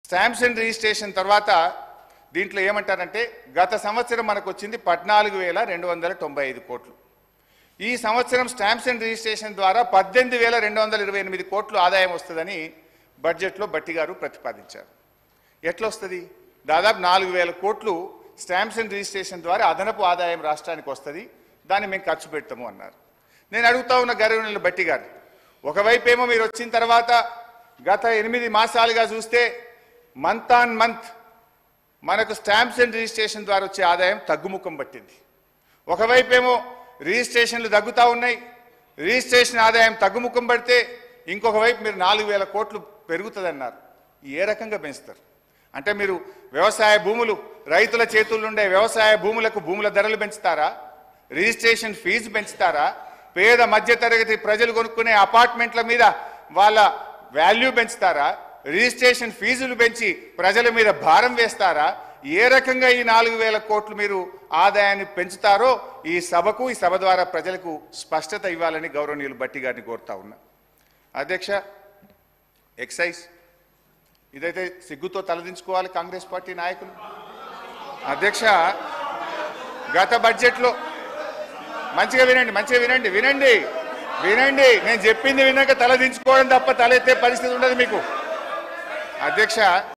stamps and registration తర్వాత దీంట్లో ఏమంటారంటే గత సంవత్సరం మనకు వచ్చింది పద్నాలుగు వేల రెండు వందల తొంభై ఐదు కోట్లు ఈ సంవత్సరం స్టాంప్స్ అండ్ రిజిస్ట్రేషన్ ద్వారా పద్దెనిమిది వేల రెండు వందల ఇరవై ఎనిమిది కోట్లు ఆదాయం వస్తుందని బడ్జెట్లో బట్టి గారు ప్రతిపాదించారు ఎట్లా వస్తుంది దాదాపు నాలుగు వేల కోట్లు స్టాంప్స్ అండ్ రిజిస్ట్రేషన్ ద్వారా అదనపు ఆదాయం రాష్ట్రానికి వస్తుంది దాన్ని మేము ఖర్చు పెడతాము అన్నారు నేను అడుగుతా ఉన్న గర్వనీయులు బట్టి గారు ఒకవైపు ఏమో మీరు వచ్చిన తర్వాత గత ఎనిమిది మాసాలుగా చూస్తే మంత్ ఆన్ మంత్ మనకు స్టాంప్స్ అండ్ రిజిస్ట్రేషన్ ద్వారా వచ్చే ఆదాయం తగ్గుముఖం పట్టింది ఒకవైపు ఏమో రిజిస్ట్రేషన్లు తగ్గుతూ ఉన్నాయి రిజిస్ట్రేషన్ ఆదాయం తగ్గుముఖం పడితే ఇంకొక వైపు మీరు నాలుగు వేల కోట్లు పెరుగుతుందన్నారు ఏ రకంగా పెంచుతారు అంటే మీరు వ్యవసాయ భూములు రైతుల చేతుల్లో ఉండే వ్యవసాయ భూములకు భూముల ధరలు పెంచుతారా రిజిస్ట్రేషన్ ఫీజు పెంచుతారా పేద మధ్యతరగతి ప్రజలు కొనుక్కునే అపార్ట్మెంట్ల మీద వాళ్ళ వాల్యూ పెంచుతారా రిజిస్ట్రేషన్ ఫీజులు పెంచి ప్రజల మీద భారం వేస్తారా ఏ రకంగా ఈ నాలుగు వేల కోట్లు మీరు ఆదాయాన్ని పెంచుతారో ఈ సభకు ఈ సభ ద్వారా ప్రజలకు స్పష్టత ఇవ్వాలని గౌరవనీయులు బట్టి గారిని కోరుతా ఉన్నా అధ్యక్ష ఎక్సైజ్ ఇదైతే సిగ్గుతో తలదించుకోవాలి కాంగ్రెస్ పార్టీ నాయకులు అధ్యక్ష గత బడ్జెట్లో మంచిగా వినండి మంచిగా వినండి వినండి వినండి నేను చెప్పింది విన్నాక తల దించుకోవడం తప్ప తలెత్తే పరిస్థితి ఉండదు మీకు అధ్యక్ష